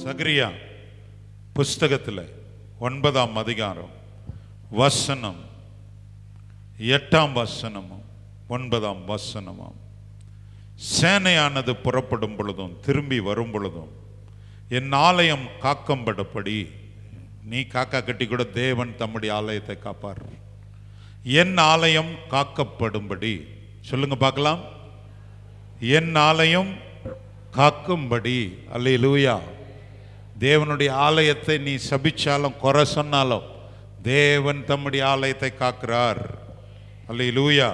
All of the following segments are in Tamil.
சகரியா புஸ்தகத்தில் ஒன்பதாம் அதிகாரம் வசனம் எட்டாம் வசனமும் ஒன்பதாம் வசனமும் சேனையானது புறப்படும் பொழுதும் திரும்பி வரும் பொழுதும் என் ஆலயம் காக்கம்படப்படி நீ காக்கா கட்டி கூட தேவன் தம்முடைய ஆலயத்தை காப்பார் என் ஆலயம் காக்கப்படும்படி சொல்லுங்க பார்க்கலாம் என் ஆலயம் காக்கும்படி அல்லேலூயா தேவனுடைய ஆலயத்தை நீ சபிச்சாலும் குறை சொன்னாலும் தேவன் தம்முடைய ஆலயத்தை காக்கிறார் அல்லேலூயா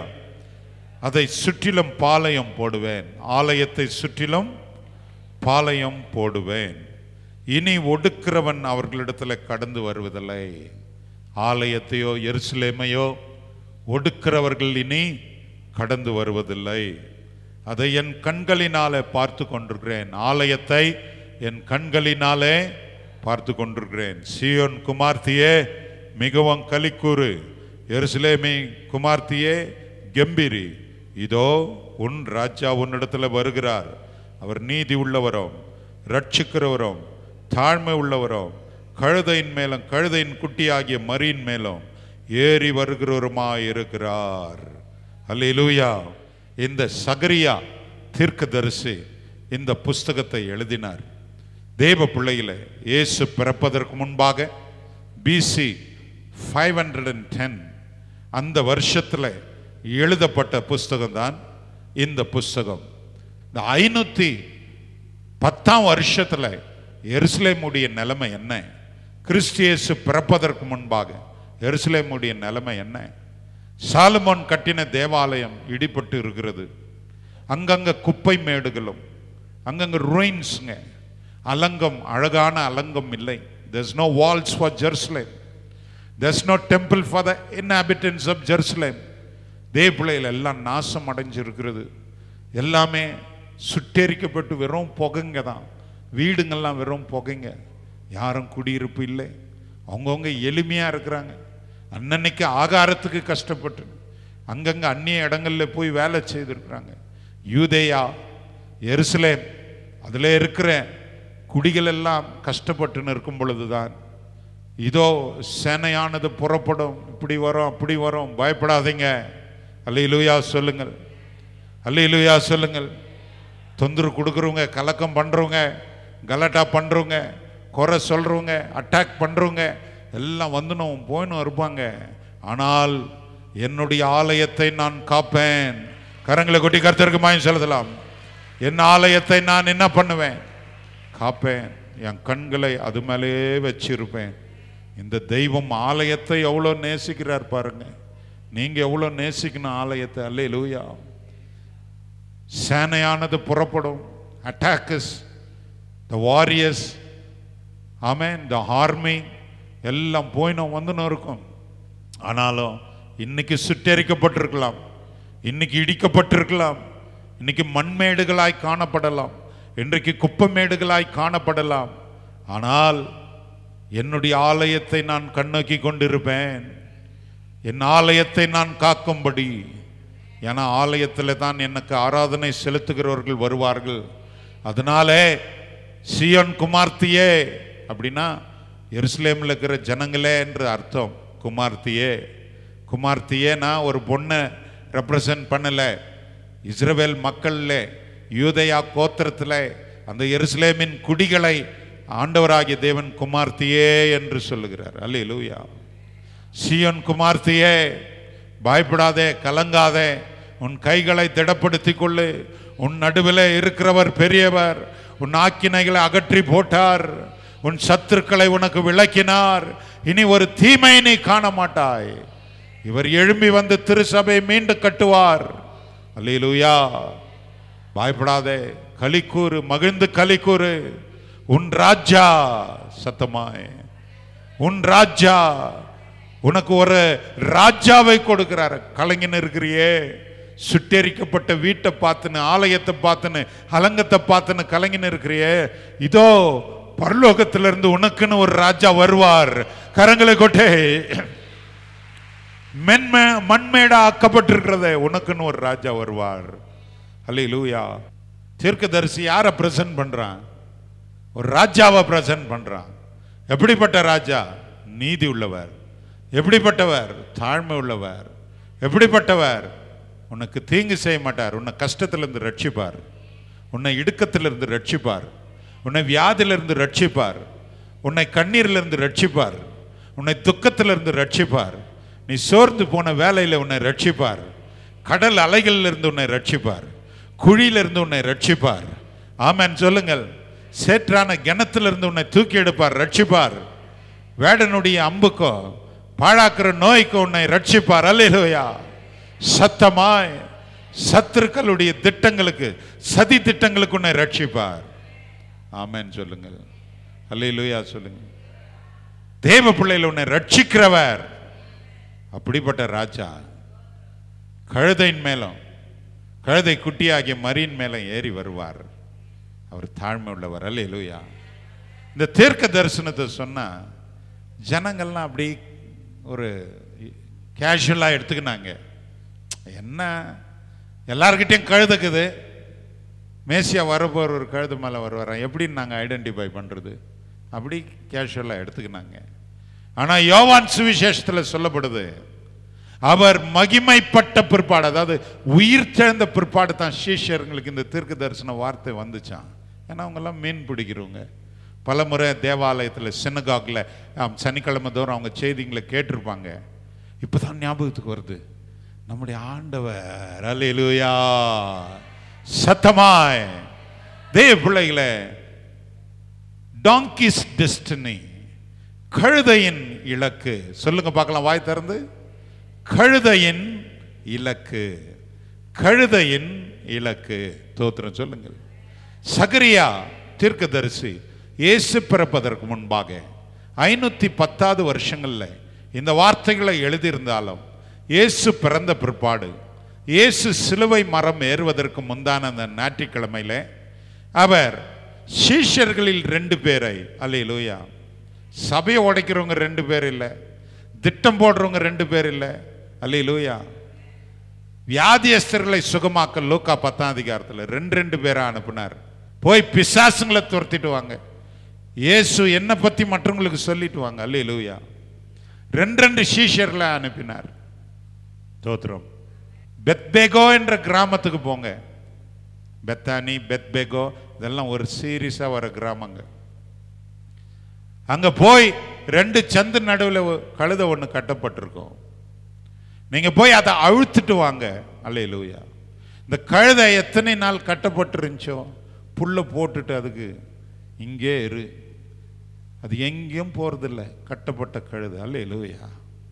அதை சுற்றிலும் பாளையம் போடுவேன் ஆலயத்தை சுற்றிலும் பாளையம் போடுவேன் இனி ஒடுக்கிறவன் அவர்களிடத்தில் கடந்து வருவதில்லை ஆலயத்தையோ எருசலேமையோ ஒடுக்கிறவர்கள் இனி கடந்து வருவதில்லை அதை என் கண்களினாலே பார்த்து கொண்டிருக்கிறேன் ஆலயத்தை என் கண்களினாலே பார்த்து கொண்டிருக்கிறேன் சியோன் குமார்த்தியே மிகவும் கலிக்கூறு எருசலேமி குமார்த்தியே கெம்பிரி இதோ உன் ராஜா உன்னிடத்துல வருகிறார் அவர் நீதி உள்ளவரும் ரட்சிக்கிறவரும் தாழ்மை உள்ளவரும் கழுதையின் மேலும் கழுதையின் குட்டியாகிய மரியின் மேலும் ஏறி வருகிறவருமாய் இருக்கிறார் அல்லேலூயா இந்த சகரியா தீர்க்கதரிசி இந்த புஸ்தகத்தை எழுதினார் தேவ பிள்ளையில இயேசு பிறப்பதற்கு முன்பாக BC five hundred and ten அந்த வருஷத்தில் எழுதப்பட்ட புஸ்தகம் தான் இந்த புஸ்தகம் இந்த ஐநூற்றி பத்தாம் வருஷத்தில் எருசலேமுடைய நிலைமை என்ன கிறிஸ்டியேசு பிறப்பதற்கு முன்பாக எருசலேமுடைய நிலைமை என்ன சாலமோன் கட்டின தேவாலயம் இடிபட்டு இருக்கிறது அங்கங்க குப்பை மேடுகளும் அங்கங்க ruinsங்க அலங்கம் அழகான அலங்கம் இல்லை there's no walls for Jerusalem there's no temple for the inhabitants of Jerusalem தேவப்பிள்ளையில் எல்லாம் நாசம் அடைஞ்சிருக்கிறது எல்லாமே சுட்டெரிக்கப்பட்டு வெறும் புகைங்க தான் வீடுங்கள்லாம் வெறும் புகைங்க யாரும் குடியிருப்பு இல்லை அவங்கவுங்க எளிமையாக இருக்கிறாங்க அன்னன்னைக்கு ஆகாரத்துக்கு கஷ்டப்பட்டு அங்கங்கே அந்நிய இடங்கள்ல போய் வேலை செய்திருக்கிறாங்க யூதேயா எருசலேம் அதில் இருக்கிற குடிகள் எல்லாம் கஷ்டப்பட்டு இருக்கும் பொழுதுதான் இதோ சேனையானது புறப்படும் இப்படி வரும் அப்படி வரும் பயப்படாதீங்க அல்லையிலுயா சொல்லுங்கள் அல்லையிலுயா சொல்லுங்கள் தொந்தரவு கொடுக்குறவங்க கலக்கம் பண்ணுறவங்க கலாட்டா பண்ணுறவங்க குறை சொல்கிறவங்க அட்டாக் பண்ணுறவங்க எல்லாம் வந்துனும் போயினும் இருப்பாங்க ஆனால் என்னுடைய ஆலயத்தை நான் காப்பேன் கரங்களை கொட்டி கருத்தருக்கு மாயம் செலுத்தலாம் என் ஆலயத்தை நான் என்ன பண்ணுவேன் காப்பேன் என் கண்களை அது மேலே வச்சிருப்பேன் இந்த தெய்வம் ஆலயத்தை எவ்வளோ நேசிக்கிறார் பாருங்க நீங்க எவ்வளோ நேசிக்கணும் ஆலயத்தை அல்லே லூயா சேனையானது புறப்படும் attacks the warriors amen the army எல்லாம் போயினும் வந்துன்னு இருக்கும் ஆனாலும் இன்னைக்கு சுட்டெரிக்கப்பட்டிருக்கலாம் இன்னைக்கு இடிக்கப்பட்டிருக்கலாம் இன்னைக்கு மண்மேடுகளாய் காணப்படலாம் இன்றைக்கு குப்பமேடுகளாய் காணப்படலாம் ஆனால் என்னுடைய ஆலயத்தை நான் கண்ணோக்கி கொண்டிருப்பேன் என் ஆலயத்தை நான் காக்கும்படி ஏன்னா ஆலயத்தில் தான் எனக்கு ஆராதனை செலுத்துகிறவர்கள் வருவார்கள் அதனாலே சியோன் குமார்த்தியே அப்படின்னா எருசலேமில் இருக்கிற ஜனங்களே என்று அர்த்தம் குமார்த்தியே குமார்த்தியே நான் ஒரு பொண்ணை ரெப்ரசன்ட் பண்ணலை இஸ்ரவேல் மக்களில் யூதயா கோத்திரத்தில் அந்த எருசலேமின் குடிகளை ஆண்டவராகிய தேவன் குமார்த்தியே என்று சொல்லுகிறார் அல்லேலூயா சியோன் குமார்த்தியே பயப்படாதே கலங்காதே உன் கைகளை திடப்படுத்திக் கொள்ளு உன் நடுவில் இருக்கிறவர் பெரியவர் உன் ஆக்கினைகளை அகற்றி போட்டார் உன் சத்துருக்களை உனக்கு விளக்கினார் இனி ஒரு தீமை நீ காண மாட்டாய் இவர் எழும்பி வந்து திருசபை மீண்டும் கட்டுவார் அல்லேலூயா பயப்படாதே களிக்கூறு மகிழ்ந்து களிக்கூறு உன் ராஜா சத்தமாய் உன் ராஜா உனக்கு ஒரு ராஜாவை கொடுக்கிறார் கலைஞன் இருக்கிறியே சுட்டெரிக்கப்பட்ட வீட்டை பார்த்துன்னு ஆலயத்தை பார்த்துன்னு அலங்கத்தை பார்த்துன்னு கலைஞன் இருக்கிறியே இதோ பரலோகத்திலிருந்து உனக்குன்னு ஒரு ராஜா வருவார் கரங்களை கொட்டே மென்ம மண்மேடா ஆக்கப்பட்டிருக்கிறதே உனக்குன்னு ஒரு ராஜா வருவார் அல்ல லூயா தீர்க்கதரிசி யாரை பிரசன்ட் பண்றான் ஒரு ராஜாவை பிரசன்ட் பண்றான் எப்படிப்பட்ட ராஜா நீதி உள்ளவர் எப்படிப்பட்டவர் தாழ்மை உள்ளவர் எப்படிப்பட்டவர் உனக்கு தீங்கு செய்ய மாட்டார் உன்னை கஷ்டத்திலிருந்து ரட்சிப்பார் உன்னை இடுக்கத்திலிருந்து ரட்சிப்பார் உன்னை வியாதியிலிருந்து ரட்சிப்பார் உன்னை கண்ணீரிலிருந்து ரட்சிப்பார் உன்னை துக்கத்திலிருந்து ரட்சிப்பார் நீ சோர்ந்து போன வேலையில் உன்னை ரட்சிப்பார் கடல் அலைகளிலிருந்து உன்னை ரட்சிப்பார் குழியிலிருந்து உன்னை ரட்சிப்பார் ஆமென் சொல்லுங்கள் சேற்றான கிணத்திலிருந்து உன்னை தூக்கி எடுப்பார் ரட்சிப்பார் வேடனுடைய அம்புக்கோ பாழாக்குற நோய்க்கு உன்னை ரட்சிப்பார் அல்லேலூயா சத்தமாய் சத்துருக்களுடைய திட்டங்களுக்கு சதி திட்டங்களுக்கு உன்னை ரட்சிப்பார் ஆமென் சொல்லுங்கள் அல்லேலூயா சொல்லுங்க தேவ பிள்ளையில் உன்னை ரட்சிக்கிறவர் அப்படிப்பட்ட ராஜா கழுதையின் மேலும் கழுதை குட்டியாகிய மரியின் மேலும் ஏறி வருவார் அவர் தாழ்மை உள்ளவர் அல்லேலூயா இந்த தீர்க்க தரிசனத்தை சொன்னா ஜனங்கள்லாம் அப்படி ஒரு கேஷுவலாக எடுத்துக்கினாங்க என்ன எல்லார்கிட்டையும் கழுதுக்குது மேசியா வரப்போகிற ஒரு கழுது மேலே வருவாராம் எப்படின்னு நாங்கள் ஐடென்டிஃபை பண்ணுறது அப்படி கேஷுவலாக எடுத்துக்கினாங்க ஆனால் யோவான் சுவிசேஷத்தில் சொல்லப்படுது அவர் மகிமைப்பட்ட பிற்பாடு அதாவது உயிர் தெழுந்த பிற்பாடு தான் சீஷர்களுக்கு இந்த தீர்க்க தரிசன வார்த்தை வந்துச்சான் ஏன்னா அவங்கெல்லாம் மீன் பிடிக்கிறவங்க பல முறை தேவாலயத்தில் சின்னகாக்கில் சனிக்கிழமை தோறும் அவங்க செய்திங்களை கேட்டிருப்பாங்க இப்போ தான் ஞாபகத்துக்கு வருது நம்முடைய ஆண்டவர் அல்லேலூயா சத்தமாய் தேவ பிள்ளைகளே டாங்கிஸ் டெஸ்டினி கழுதையின் இலக்கு சொல்லுங்க பார்க்கலாம் வாய் திறந்து கழுதையின் இலக்கு கழுதையின் இலக்கு தோத்திரம் சொல்லுங்கள் சகரியா தீர்க்கதரிசி இயேசு பிறப்பதற்கு முன்பாக ஐநூத்தி பத்தாவது வருஷங்கள்ல இந்த வார்த்தைகளை எழுதியிருந்தாலும் இயேசு பிறந்த பிற்பாடு இயேசு சிலுவை மரம் ஏறுவதற்கு முந்தான அந்த ஞாயிற்றுக்கிழமையில அவர் சீஷர்களில் ரெண்டு பேரை அல்லேலூயா சபையை உடைக்கிறவங்க ரெண்டு பேர் இல்லை திட்டம் போடுறவங்க ரெண்டு பேர் இல்லை அல்லேலூயா வியாதியஸ்தர்களை சுகமாக்க லூக்கா பத்தாம் அதிகாரத்தில் ரெண்டு ரெண்டு பேரை அனுப்புனார் போய் பிசாசுங்களை துரத்திட்டு வாங்க இயேசு என்னை பத்தி மற்றவங்களுக்கு சொல்லிட்டு வாங்க அல்லேலூயா ரெண்டு ரெண்டு சீஷர்களை அனுப்பினார் தோத்திரம் பெத்பேகோ என்ற கிராமத்துக்கு போங்க பெத்தானி பெத்பேகோ இதெல்லாம் ஒரு சீரியஸா வர கிராமங்க அங்க போய் ரெண்டு சந்து நடுவில் கழுத ஒன்று கட்டப்பட்டிருக்கும் நீங்க போய் அதை அழுத்துட்டு வாங்க அல்லேலூயா இந்த கழுதை எத்தனை நாள் கட்டப்பட்டிருந்துச்சோ புல்லை போட்டுட்டு அதுக்கு இங்கே இரு அது எங்கேயும் போறதில்ல கட்டப்பட்ட கழுது அல்லேலூயா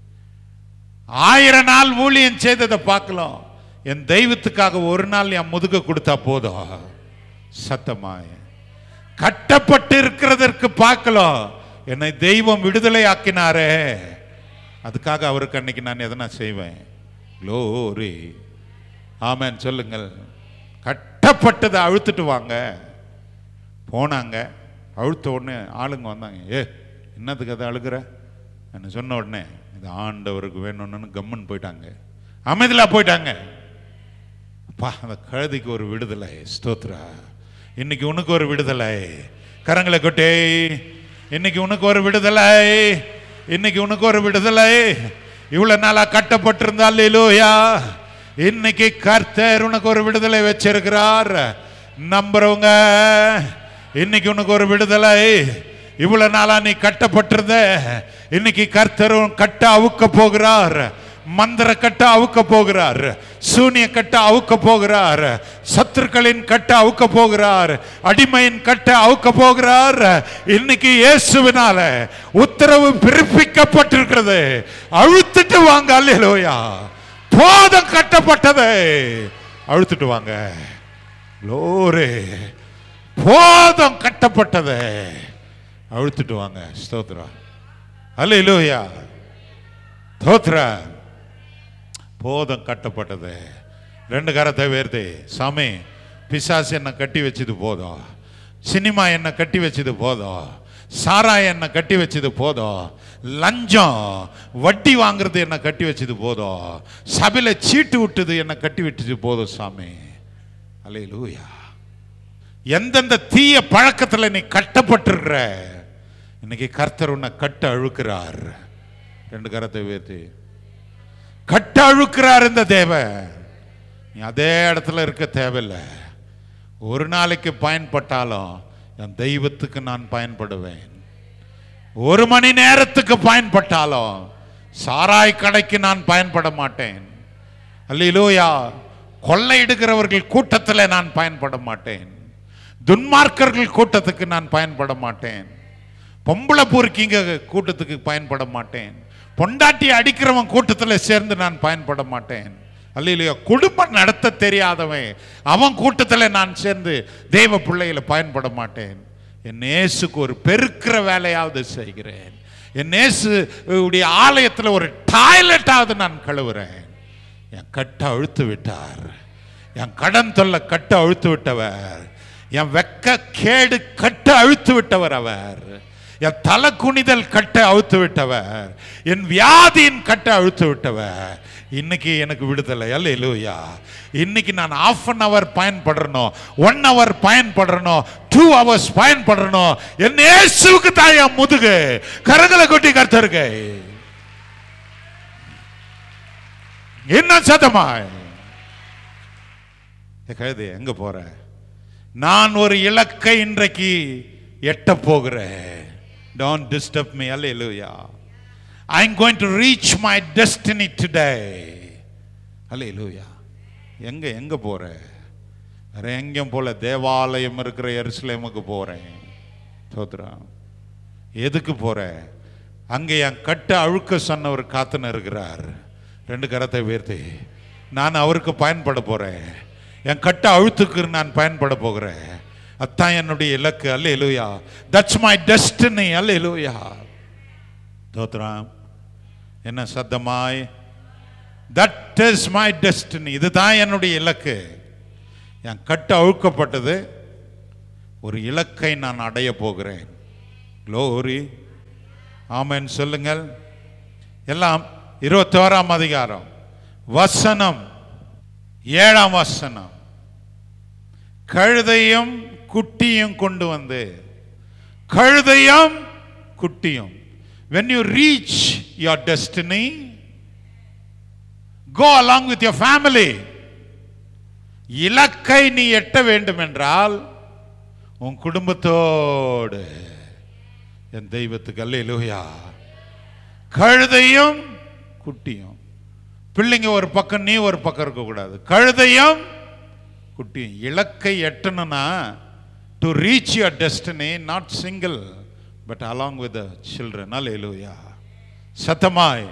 ஆயிரம் நாள் ஊழியம் செய்ததை பார்க்கலாம் என் தெய்வத்துக்காக ஒரு நாள் என் முதுக கொடுத்தா போதும் சத்தமாய கட்டப்பட்டு இருக்கிறதற்கு பார்க்கலாம் என்னை தெய்வம் விடுதலை ஆக்கினாரே அதுக்காக அவருக்கு அன்னைக்கு நான் எதனா செய்வேன் க்ளோரி ஆமென் சொல்லுங்கள் கட்டப்பட்டதை அழுத்துட்டு வாங்க போனாங்க அழுத்த உடனே ஆளுங்க வந்தாங்க ஏ என்னத்துக்கு அதை அழுகிற என்ன சொன்ன உடனே இது ஆண்டவருக்கு வேணும்னு கம்மன் போயிட்டாங்க அமைதிலா போயிட்டாங்க அப்பா அந்த கழுதைக்கு ஒரு விடுதலை ஸ்தோத்ரா இன்னைக்கு உனக்கு ஒரு விடுதலை கரங்களை கொட்டே இன்னைக்கு உனக்கு ஒரு விடுதலை இன்னைக்கு உனக்கு ஒரு விடுதலை இவ்வளவு நாளா கட்டப்பட்டிருந்தால் இல்லையா இன்னைக்கு கர்த்தர் உனக்கு ஒரு விடுதலை வச்சிருக்கிறார் நம்புறவங்க இன்னைக்கு உனக்கு ஒரு விடுதலை இவ்வளவு நாளா நீ கட்டப்பட்டிருந்த இன்னைக்கு கர்த்தரும் கட்ட அவுக்க போகிறார் மந்திர கட்ட அவுக்க போகிறார் சூனிய கட்ட அவுக்க போகிறார் சத்துருக்களின் கட்ட அவுக்க போகிறார் அடிமையின் கட்ட அவுக்க போகிறார் இன்னைக்கு இயேசுவினால உத்தரவு பிறப்பிக்கப்பட்டிருக்கிறது அழுத்துட்டு வாங்க அல்லேலூயா போதம் கட்டப்பட்டது அழுத்துட்டு வாங்க லோரே போதம் கட்டப்பட்டது அழுத்துட்டு வாங்க ஸ்தோத்ரா அல்லேலூயா தோத்ரா போதம் கட்டப்பட்டது ரெண்டு கரத்தை வேர்த்து சாமி பிசாசு என்னை கட்டி வச்சது போதும் சினிமா என்னை கட்டி வச்சது போதும் சாரா என்னை கட்டி வச்சது போதும் லஞ்சம் வட்டி வாங்குறது என்னை கட்டி வச்சது போதும் சபையில் சீட்டு விட்டது என்னை கட்டி விட்டது போதும் சாமி அலே லூயா எந்தெந்த தீய பழக்கத்துல நீ கட்டப்பட்டிருக்கிற இன்னைக்கு கர்த்தர் உன்னை கட்ட அழுக்கிறார் ரெண்டு கரத்தை உயர்த்தி கட்ட அழுக்கிறார் இந்த தேவன் நீ அதே இடத்துல இருக்க தேவையில்லை ஒரு நாளைக்கு பயன்பட்டாலும் என் தெய்வத்துக்கு நான் பயன்படுவேன் ஒரு மணி நேரத்துக்கு பயன்பட்டாலும் சாராய் கடைக்கு நான் பயன்பட மாட்டேன் அல்லையிலூயா கொள்ளையிடுகிறவர்கள் கூட்டத்தில் நான் பயன்பட மாட்டேன் துன்மார்க்கர்கள் கூட்டத்துக்கு நான் பயன்பட மாட்டேன் பொம்பளை பொறுக்கிங்க கூட்டத்துக்கு பயன்பட மாட்டேன் பொண்டாட்டி அடிக்கிறவன் கூட்டத்தில் சேர்ந்து நான் பயன்பட மாட்டேன் அல்லையிலையோ குடும்பம் நடத்த தெரியாதவன் அவன் கூட்டத்தில் நான் சேர்ந்து தெய்வ பிள்ளைகளை பயன்பட மாட்டேன் என் நேசுக்கு ஒரு பெருக்கிற வேலையாவது செய்கிறேன் என் நேசு உடைய ஆலயத்தில் ஒரு டாய்லெட்டாவது நான் கழுவுறேன் என் கட்டை அழுத்து விட்டார் என் கடன் தொல்லை கட்டை அழுத்து விட்டவர் என் வெக்க கேடு கட்ட அழுத்து விட்டவர் அவர் என் தலை குனிதல் கட்ட அழுத்து விட்டவர் என் வியாதியின் கட்ட அழுத்து விட்டவர் இன்னைக்கு எனக்கு விடுதலை அல்ல இல்லையா இன்னைக்கு நான் ஆஃப் அன் அவர் பயன்படுறணும் ஒன் ஹவர் பயன்படுறணும் டூ ஹவர்ஸ் பயன்படுறணும் என் இயேசுவுக்கு தான் என் முதுகு கரங்களை கொட்டி கருத்தருக்கே என்ன சத்தமாய் கழுது எங்க போற நான் ஒரு இலக்கை இன்றைக்கு எட்ட போகிறேன் டோன்ட் டிஸ்டர்ப் மீ அல்ல இல்லையா I am going to reach my destiny today அல்ல இல்லையா எங்க எங்க போற வேற எங்கேயும் போல தேவாலயம் இருக்கிற எருசலேமுக்கு போறேன் சோத்ரா எதுக்கு போற அங்கே என் கட்ட அழுக்க சொன்னவர் காத்துன்னு இருக்கிறார் ரெண்டு கரத்தை உயர்த்தி நான் அவருக்கு பயன்பட போறேன் என் கட்ட அழுத்துக்கு நான் பயன்பட போகிறேன் அதான் என்னுடைய இலக்கு அல்ல இலுயா தட்ஸ் மை டெஸ்டினி அல்ல இலுயா தோத்ராம் என்ன சத்தமாய் தட் இஸ் மை டெஸ்டினி இதுதான் என்னுடைய இலக்கு என் கட்டு அழுக்கப்பட்டது ஒரு இலக்கை நான் அடைய போகிறேன் க்ளோரி ஆமென் சொல்லுங்கள் எல்லாம் இருபத்தோராம் அதிகாரம் வசனம் ஏழாம் வசனம் கழுதையும் குட்டியும் கொண்டு வந்து கழுதையும் குட்டியும் when you reach your destiny go along with your family இலக்கை நீ எட்ட வேண்டும் என்றால் உன் குடும்பத்தோடு என் தெய்வத்துக்கு அல்லேலூயா கழுதையும் குட்டியும் பிள்ளைங்க ஒரு பக்கம் நீ ஒரு பக்கம் இருக்கக்கூடாது கழுதையும் குட்டியும் இலக்கை எட்டணும்னா to reach your destiny not single but along with children hallelujah சத்தமாய்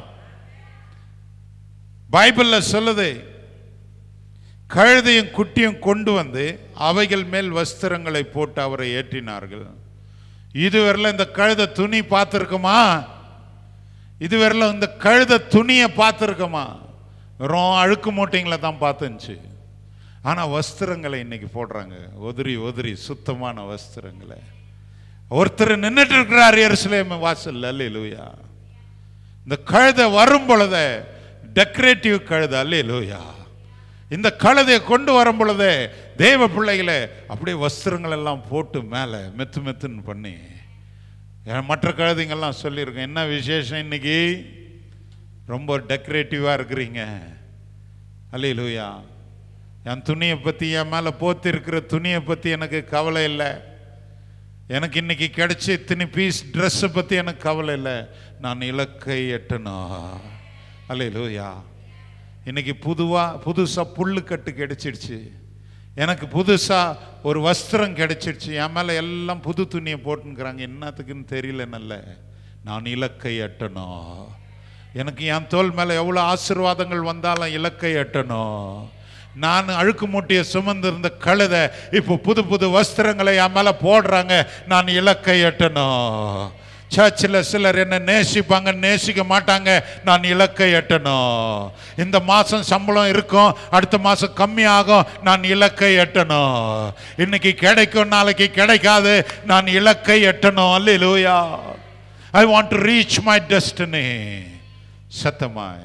பைபிள்ல சொல்லுது கழுதையும் குட்டியும் கொண்டு வந்து அவைகள் மேல் வஸ்திரங்களை போட்டு அவரை ஏற்றினார்கள் இதுவரையில இந்த கழுத துணி பார்த்துருக்குமா இதுவரையில இந்த கழுத துணியை பார்த்துருக்கோமா வெறும் அழுக்கு மூட்டைங்களை தான் பார்த்துச்சு ஆனால் வஸ்திரங்களை இன்னைக்கு போடுறாங்க உதிரி உதிரி சுத்தமான வஸ்திரங்களை ஒருத்தர் நின்றுட்டு இருக்கிறார் எருசலேம் வாசல் அல்லேலூயா இந்த கழுதை வரும் பொழுது டெக்கரேட்டிவ் கழுதை அல்லேலூயா இந்த கழுதையை கொண்டு வரும் பொழுது தேவ பிள்ளைகளை அப்படியே வஸ்திரங்கள் எல்லாம் போட்டு மேலே மெத்து மெத்துன்னு பண்ணி ஏன் மற்ற கழுதைங்கெல்லாம் சொல்லியிருக்கேன் என்ன விசேஷம் இன்னைக்கு ரொம்ப டெக்கரேட்டிவாக இருக்கிறீங்க அல்லேலூயா என் துணியை பற்றி என் மேலே போத்தி இருக்கிற துணியை பற்றி எனக்கு கவலை இல்லை எனக்கு இன்னைக்கு கிடைச்ச இத்தனை பீஸ் ட்ரெஸ்ஸை பற்றி எனக்கு கவலை இல்லை நான் இலக்கை எட்டணும் அல்லேலூயா இன்னைக்கு புதுவா புதுசா புல்லு கட்டு கிடைச்சிடுச்சு எனக்கு புதுசா ஒரு வஸ்திரம் கிடைச்சிடுச்சு என் மேல எல்லாம் புது துணியை போட்டுங்கிறாங்க என்னத்துக்குன்னு தெரியல நல்ல நான் இலக்கை எட்டணும் எனக்கு என் தோல் மேல எவ்வளவு ஆசீர்வாதங்கள் வந்தாலும் இலக்கை எட்டணும் நான் அழுக்கு மூட்டையை சுமந்திருந்த கழுதை இப்போ புது புது வஸ்திரங்களை என் மேல போடுறாங்க நான் இலக்கை எட்டணும் சர்ச்சில் சிலர் என்ன நேசிப்பாங்க நேசிக்க மாட்டாங்க நான் இலக்கை எட்டணும் இந்த மாதம் சம்பளம் இருக்கும் அடுத்த மாதம் கம்மியாகும் நான் இலக்கை எட்டணும் இன்னைக்கு கிடைக்கும் நாளைக்கு கிடைக்காது நான் இலக்கை எட்டணும் அல்லேலூயா I want to reach my destiny சத்தமாய்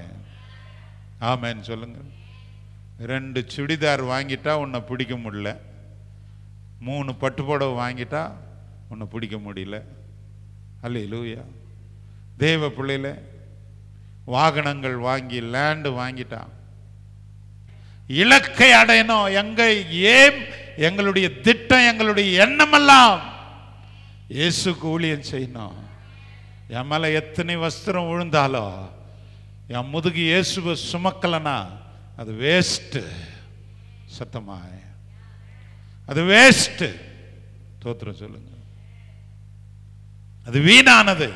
ஆமேன்னு சொல்லுங்க ரெண்டு சுடிதார் வாங்கிட்டா உன்னை பிடிக்க முடியல மூணு பட்டு புடவை வாங்கிட்டா உன்னை பிடிக்க முடியல அல்ல லூயா தேவ பிள்ளையில வாகனங்கள் வாங்கி லேண்டு வாங்கிட்டான் இலக்கை அடையணும் எங்க ஏம் எங்களுடைய திட்டம் எங்களுடைய எண்ணமெல்லாம் இயேசுக்கு ஊழியம் செய்யணும் என் மேல எத்தனை வஸ்திரம் விழுந்தாலும் என் முதுகு இயேசுவை சுமக்கலனா அது வேஸ்ட் சத்தமா அது வேஸ்ட் தோத்திரம் சொல்லுங்க அது வீணானது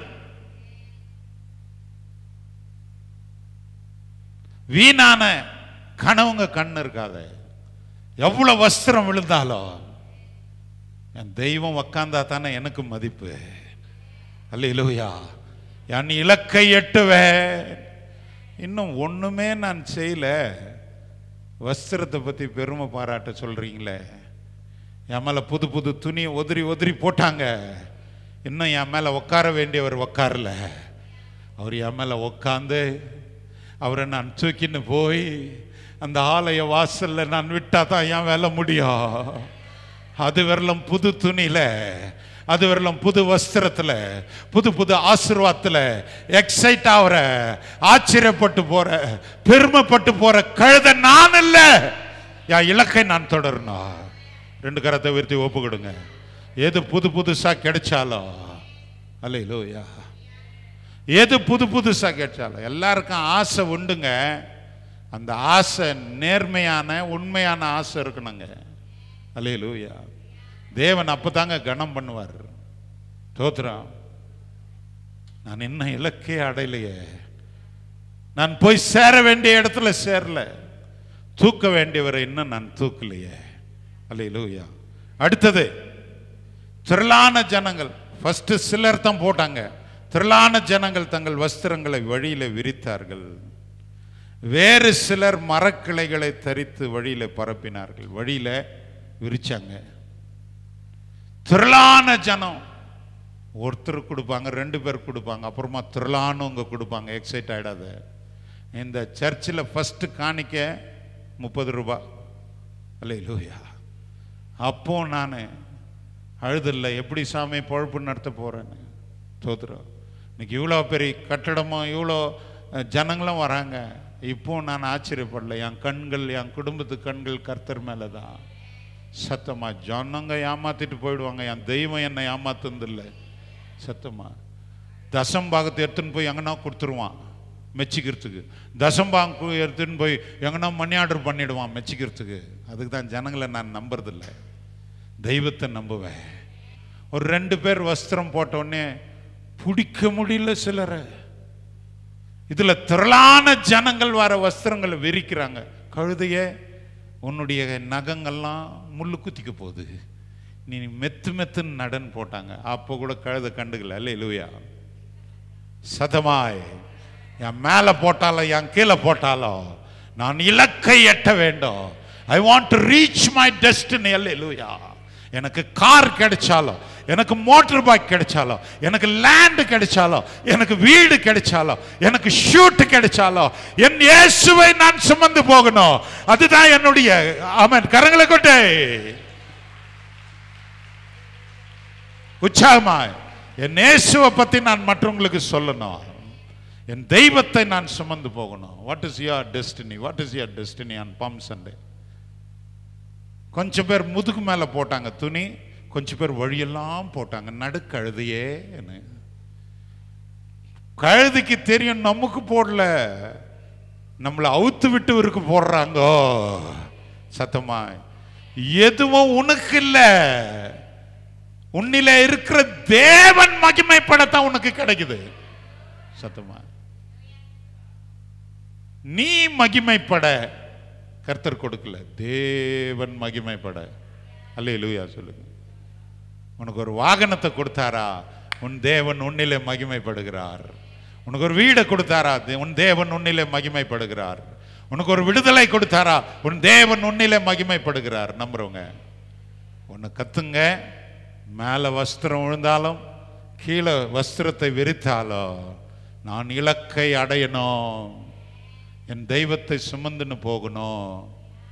வீணான கனவுங்க கண்ணு இருக்காத எவ்வளவு வஸ்திரம் விழுந்தாலும் என் தெய்வம் உக்காந்தா தானே எனக்கு மதிப்பு அல்ல என் இலக்கை எட்டுவேன் இன்னும் ஒண்ணுமே நான் செய்யல வஸ்திரத்தை பத்தி பெருமை பாராட்ட சொல்றீங்களே என் மேல புது புது துணி உதிரி உதிரி போட்டாங்க இன்னும் என் மேல உட்கார வேண்டியவர் உட்காரல அவர் என் மேல உட்காந்து அவரை நான் தூக்கின்னு போய் அந்த ஆலய வாசல்ல நான் விட்டா தான் என் வேலை முடியும் அது வரலாம் புது துணியில அது வரலாம் புது வஸ்திரத்துல புது புது ஆசீர்வாதத்துல எக்ஸைட் ஆகுற ஆச்சரியப்பட்டு போற பெருமைப்பட்டு போற கழுத நான் இல்ல என் இலக்கை நான் தொடரணும் ரெண்டு கரத்தை உயர்த்தி ஒப்பு கொடுங்க எது புது புதுசா கிடைச்சாலும் அல்லையிலோயா எது புது புதுசா கிடைச்சாலும் எல்லாருக்கும் ஆசை உண்டுங்க அந்த ஆசை நேர்மையான உண்மையான ஆசை இருக்கணுங்க அல்லையிலூயா தேவன் அப்பதாங்க கனம் பண்ணுவார் தோத்துறான் நான் இன்னும் இலக்கே அடையலையே நான் போய் சேர வேண்டிய இடத்துல சேரல தூக்க வேண்டியவரை இன்னும் நான் தூக்கலையே அல்லையிலூயா அடுத்தது திரளான ஜனங்கள் ஃபர்ஸ்ட் சிலர் தான் போட்டாங்க திரளான ஜனங்கள் தங்கள் வஸ்திரங்களை வழியில விரித்தார்கள் வேறு சிலர் மரக்கிளைகளை தரித்து வழியில பரப்பினார்கள் வழியில விரிச்சாங்க திரளான ஜனம் ஒருத்தர் கொடுப்பாங்க ரெண்டு பேர் கொடுப்பாங்க அப்புறமா திரளானவங்க கொடுப்பாங்க எக்ஸைட் ஆயிடாத இந்த சர்ச்சில் ஃபர்ஸ்ட் காணிக்க முப்பது ரூபாய் அல்ல லூயா அப்போ நான் அழுதில்ல எப்படி சாமி பொழப்பு நடத்த போறேன்னு தோத்துறோம் இன்னைக்கு இவ்வளோ பெரிய கட்டடமும் இவ்வளோ அஹ், ஜனங்களும் வராங்க இப்போ நான் ஆச்சரியப்படல என் கண்கள் என் குடும்பத்து கண்கள் கர்த்தர் மேலே தான் சத்தமா ஜனங்க ஏமாத்திட்டு போயிடுவாங்க என் தெய்வம் என்னை ஏமாத்துனதில்லை சத்தமா தசம்பாகத்தை எடுத்துன்னு போய் எங்கன்னா கொடுத்துருவான் மெச்சிக்கிறதுக்கு தசம்பாங்கு எடுத்துன்னு போய் எங்கன்னா மணி ஆர்டர் பண்ணிடுவான் மெச்சிக்கிறதுக்கு அதுக்கு தான் ஜனங்களை நான் நம்புறதில்ல தெய்வத்தை நம்புவேன் ஒரு ரெண்டு பேர் வஸ்திரம் போட்ட உடனே பிடிக்க முடியல சிலரை இதுல திரளான ஜனங்கள் வர வஸ்திரங்களை விரிக்கிறாங்க கழுதையே உன்னுடைய நகங்கள்லாம் முள்ளு குத்திக்க போகுது நீ மெத்து மெத்துன்னு நடன் போட்டாங்க அப்போ கூட கழுதை கண்டுக்கல அல்ல இலுவையா சதமாய் என் மேல போட்டாலும் என் கீழே போட்டாலும் நான் இலக்கை எட்ட வேண்டும் I want to reach my destiny அல்ல இலுவையா எனக்கு கார் கிடைச்சாலும் எனக்கு மோட்டர் பைக் கிடைச்சாலும் எனக்கு லேண்ட் கிடைச்சாலும் எனக்கு வீடு கிடைச்சாலும் எனக்கு ஷூட் கிடைச்சாலும் என் இயேசுவை நான் சுமந்து போகணும் அதுதான் என்னுடைய ஆமென் கரங்களை கொட்டே உற்சாகமாய் என் இயேசுவை பத்தி நான் மற்றவங்களுக்கு சொல்லணும் என் தெய்வத்தை நான் சுமந்து போகணும் what is your destiny what is your destiny on Palm Sunday கொஞ்சம் பேர் முதுகு மேல போட்டாங்க துணி கொஞ்சம் பேர் வழியெல்லாம் போட்டாங்க நடுக்கழுதையே கழுதைக்கு தெரியும் நமக்கு போடல நம்மளை அவுத்து விட்டு இவருக்கு போடுறாங்கோ சத்தமா எதுவும் உனக்கு இல்ல உன்னில இருக்கிற தேவன் மகிமைப்படத்தான் உனக்கு கிடைக்குது சத்தமா நீ மகிமைப்பட கர்த்தர் கொடுக்கல தேவன் மகிமைப்பட அல்லேலூயா சொல்லுங்க உனக்கு ஒரு வாகனத்தை கொடுத்தாரா உன் தேவன் உன்னிலே மகிமைப்படுகிறார் உனக்கு ஒரு வீடை கொடுத்தாரா தே- உன் தேவன் உன்னிலே மகிமைப்படுகிறார் உனக்கு ஒரு விடுதலை கொடுத்தாரா உன் தேவன் உன்னிலே மகிமைப்படுகிறார் நம்புறவங்க ஒன்று கத்துங்க மேலே வஸ்திரம் விழுந்தாலும் கீழே வஸ்திரத்தை விரித்தாலும் நான் இலக்கை அடையணும் என் தெய்வத்தை சுமந்துன்னு போகணும்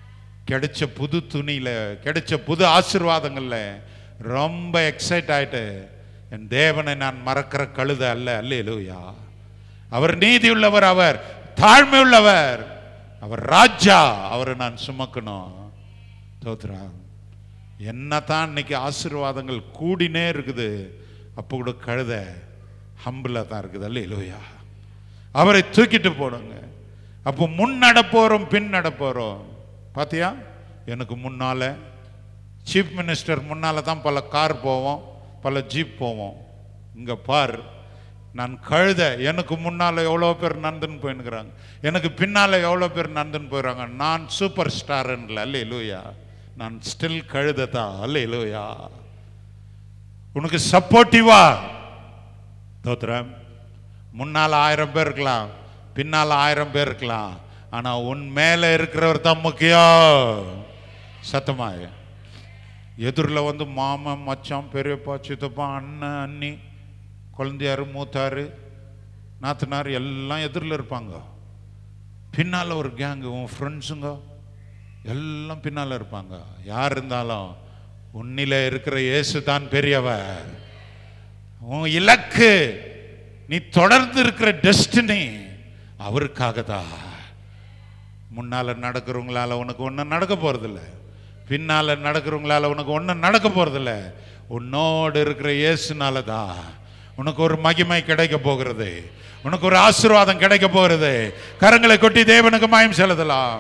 கிடைச்ச புது துணியில கிடைச்ச புது ஆசீர்வாதங்கள்ல ரொம்ப எக்ஸைட் ஆயிட்டு என் தேவனை நான் மறக்கிற கழுத அல்ல அல்லேலூயா அவர் நீதி உள்ளவர் அவர் தாழ்மை உள்ளவர் அவர் ராஜா அவரை நான் சுமக்கணும் தோத்ரா என்னதான் இன்னைக்கு ஆசீர்வாதங்கள் கூடினே இருக்குது அப்போ கூட கழுத ஹம்பிளா தான் இருக்குது அல்லேலூயா அவரை தூக்கிட்டு போடுங்க அப்போ முன் நடப்போறோம் பின் நடப்போறோம் பாத்தியா எனக்கு முன்னால சீஃப் மினிஸ்டர் முன்னால தான் பல கார் போவோம் பல ஜீப் போவோம் இங்க பார் நான் கழுத எனக்கு முன்னால எவ்வளோ பேர் நந்துன்னு போயினுக்கிறாங்க எனக்கு பின்னால எவ்வளோ பேர் நந்துன்னு போயிடுறாங்க நான் சூப்பர் ஸ்டார்ன்ல அல்ல லூயா நான் ஸ்டில் கழுத தான் அல்ல லூயா உனக்கு சப்போர்ட்டிவா தோத்திரம் முன்னால ஆயிரம் பேர் இருக்கலாம் பின்னால ஆயிரம் பேர் இருக்கலாம் ஆனா உன் மேல இருக்கிறவர் தான் முக்கியம் சத்தமாய எதிரில் வந்து மாமன் மச்சான் பெரியப்பா சித்தப்பா அண்ணன் அண்ணி குழந்தையாரு மூத்தாரு நாத்தனார் எல்லாம் எதிரில் இருப்பாங்க பின்னால் ஒரு கேங்கு உன் ஃப்ரெண்ட்ஸுங்க எல்லாம் பின்னால் இருப்பாங்க யார் இருந்தாலும் உன்னில இருக்கிற இயேசு தான் பெரியவர் உன் இலக்கு நீ தொடர்ந்து இருக்கிற டெஸ்டினி அவருக்காக தான் முன்னால நடக்கிறவங்களால உனக்கு ஒன்றும் நடக்க போறதில்ல பின்னால நடக்கிறவங்களால உனக்கு ஒன்றும் நடக்க போறதில்ல உன்னோடு இருக்கிற இயேசுனால தான் உனக்கு ஒரு மகிமை கிடைக்க போகிறது உனக்கு ஒரு ஆசீர்வாதம் கிடைக்க போகிறது கரங்களை கொட்டி தேவனுக்கு மயம் செலுத்தலாம்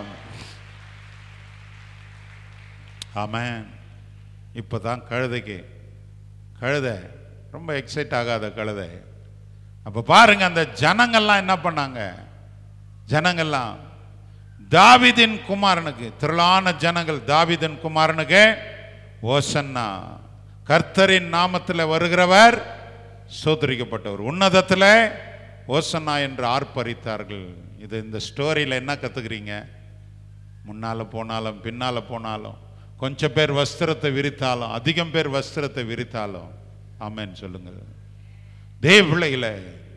ஆமென் இப்பதான் கழுதைக்கு கழுதை ரொம்ப எக்ஸைட் ஆகாத கழுதை அப்ப பாருங்க அந்த ஜனங்கள்லாம் என்ன பண்ணாங்க ஜனங்கள்லாம் தாவீதின் குமாரனுக்கு திரளான ஜனங்கள் தாவீதின் குமாரனுக்கு ஓசன்னா கர்த்தரின் நாமத்தில் வருகிறவர் சோதரிக்கப்பட்டவர் உன்னதத்தில் ஓசன்னா என்று ஆர்ப்பரித்தார்கள் இது இந்த ஸ்டோரியில் என்ன கத்துக்கிறீங்க முன்னால போனாலும் பின்னால போனாலும் கொஞ்சம் பேர் வஸ்திரத்தை விரித்தாலும் அதிகம் பேர் வஸ்திரத்தை விரித்தாலும் ஆமென் சொல்லுங்க தேவ பிள்ளைகளே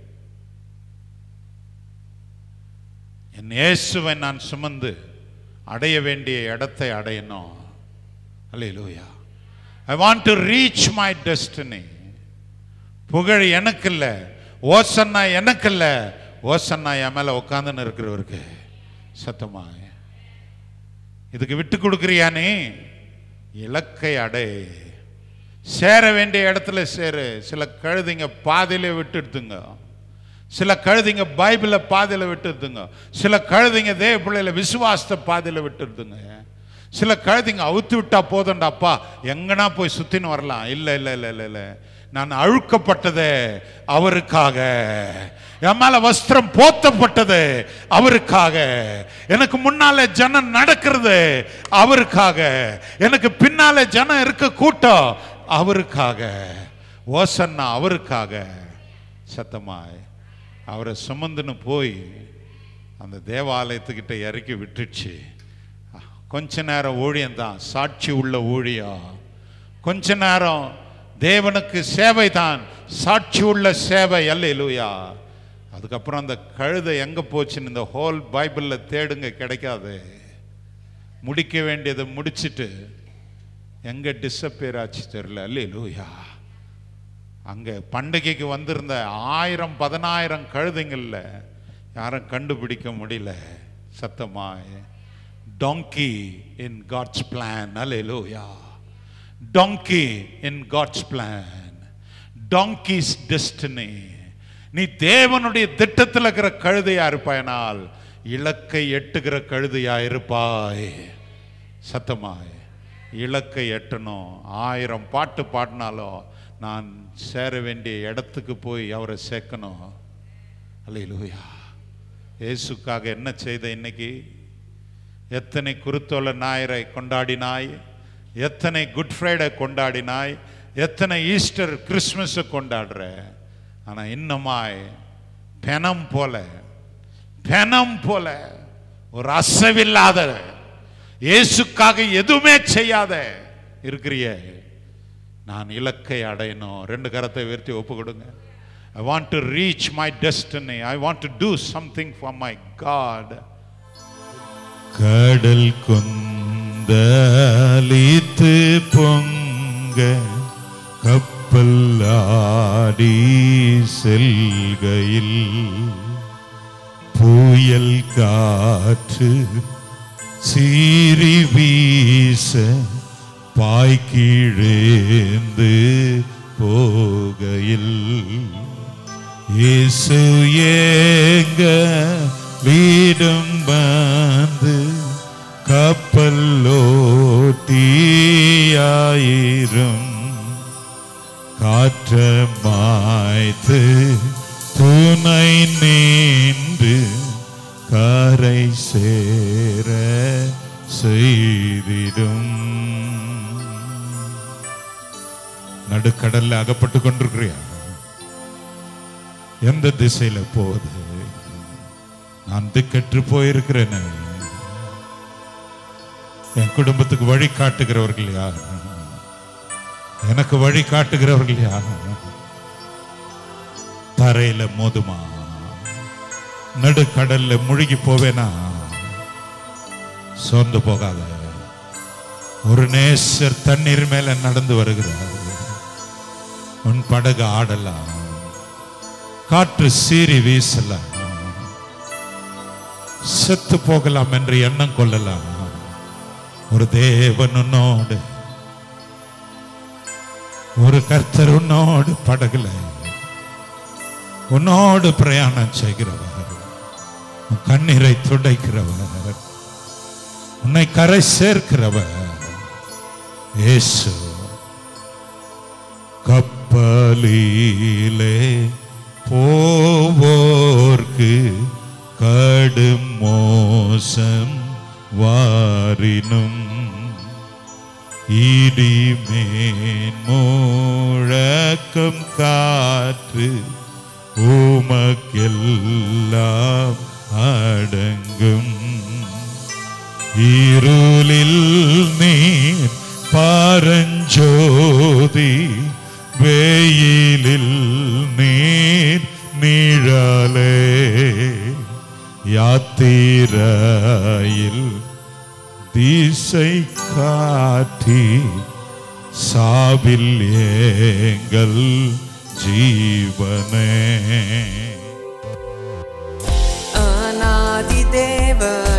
என் இயேசுவை நான் சுமந்து அடைய வேண்டிய இடத்தை அடையணும் அல்லேலூயா I want to reach my destiny புகழ் எனக்கு இல்ல ஓசன்னா எனக்கு இல்ல ஓசன்னா என் மேல உட்காந்துன்னு இருக்கிறவருக்கு சத்தமா இதுக்கு விட்டு கொடுக்குறியா நீ இலக்கை அடை சேர வேண்டிய இடத்துல சேரு சில கழுதைங்க பாதையில விட்டுடுதுங்க சில கழுதைங்க பைபிளை பாதையில விட்டுடுதுங்க சில கழுதைங்க தேவ பிள்ளையில விசுவாசத்தை பாதையில விட்டுடுதுங்க சில கழுதைங்க அவுத்து விட்டா போதும்டாப்பா எங்கனா போய் சுத்தின்னு வரலாம் இல்ல இல்ல இல்ல இல்ல இல்ல நான் அழுக்கப்பட்டதே அவருக்காக என் மேல வஸ்திரம் போத்தப்பட்டது அவருக்காக எனக்கு முன்னால ஜனம் நடக்கிறது அவருக்காக எனக்கு பின்னால ஜனம் இருக்க கூட்டம் அவருக்காக ஓசன்னா அவருக்காக சத்தமாய் அவரை சுமந்துன்னு போய் அந்த தேவாலயத்துக்கிட்ட இறக்கி விட்டுச்சு கொஞ்ச நேரம் ஊழியம் தான் சாட்சி உள்ள ஊழியம் கொஞ்ச நேரம் தேவனுக்கு சேவை தான் சாட்சி உள்ள சேவை அல்ல அதுக்கப்புறம் அந்த கழுதை எங்க போச்சுன்னு இந்த ஹோல் பைபிள்ல தேடுங்க கிடைக்காது முடிக்க வேண்டியதை முடிச்சிட்டு எங்க டிஸப்பியர் ஆச்சு தெரியல அல்ல அங்க பண்டிகைக்கு வந்திருந்த ஆயிரம் பதினாயிரம் கழுதைங்கள்ல யாரும் கண்டுபிடிக்க முடியல சத்தமாய் donkey in God's plan. Hallelujah. Donkey in God's plan. Donkey's destiny. நீ தேவனுடைய திட்டத்தில் இருக்கிற கழுதையா இருப்பாயனால் இலக்கை எட்டுகிற கழுதையா இருப்பாய் சத்தமாய் இலக்கை எட்டணும் ஆயிரம் பாட்டு பாடினாலும் நான் சேர வேண்டிய இடத்துக்கு போய் அவரை சேர்க்கணும் அல்லேலூயா இயேசுக்காக என்ன செய்த இன்னைக்கு எத்தனை குருத்தோல ஞாயிறை கொண்டாடினாய் எத்தனை குட் ஃப்ரைடே கொண்டாடினாய் எத்தனை ஈஸ்டர் கிறிஸ்மஸை கொண்டாடுற ஆனா இன்னமாய் பெனம் போல பெனம் போல ஒரு அசைவில்லாத இயேசுக்காக எதுவுமே செய்யாத இருக்கிறியே நான் இலக்கை அடையணும் ரெண்டு கரத்தை உயர்த்தி ஒப்பு கொடுங்க I want to reach my destiny I want to do something for my God கடல் கொந்தளிக்கும் கொந்தளித்து பொங்க கப்பல் ஆடி செல்கையில் புயல் காற்று சீறி வீச பாய்கீழேந்து போகையில் இயேசு ஏங்க வீடும் வந்து கப்பலோட்டியாயிரும் காற்ற மாய்த்து துணை நின்று கரை சேர செய்திடும் நடுக்கடல்ல அகப்பட்டு கொண்டிருக்கிறியா எந்த திசையில போகுது நான் திக்கற்று போயிருக்கிறேன் என் குடும்பத்துக்கு வழி காட்டுகிறவர்கள் யார் எனக்கு வழி காட்டுகிறவர்கள் யார் தரையில மோதுமா நடுக்கடல்ல முழுகி போவேனா சோர்ந்து போகாத ஒரு நேசர் தண்ணீர் மேல நடந்து வருகிறார் உன் படகு ஆடலாம் காற்று சீறி வீசலாம் செத்து போகலாம் என்று எண்ணம் கொள்ளலாம் ஒரு தேவன் உன்னோடு ஒரு கர்த்தர் உன்னோடு படகுல உன்னோடு பிரயாணம் செய்கிறவர் உன் கண்ணீரை துடைக்கிறவர் உன்னை கரை சேர்க்கிறவர் இயேசு கப்பலிலே போவோர்க்கு கடும் மோசம் வாரினும் இடிமேன் முழக்கம் காற்று உமக்கெல்லாம் அடங்கும் இருளில் நீர் பரஞ்சோதி வெயிலில் நீர் நிழலே யாத்திரையில் திசை காட்டி சாவில் ஏங்கள் ஜீவனே அநாதி தேவன்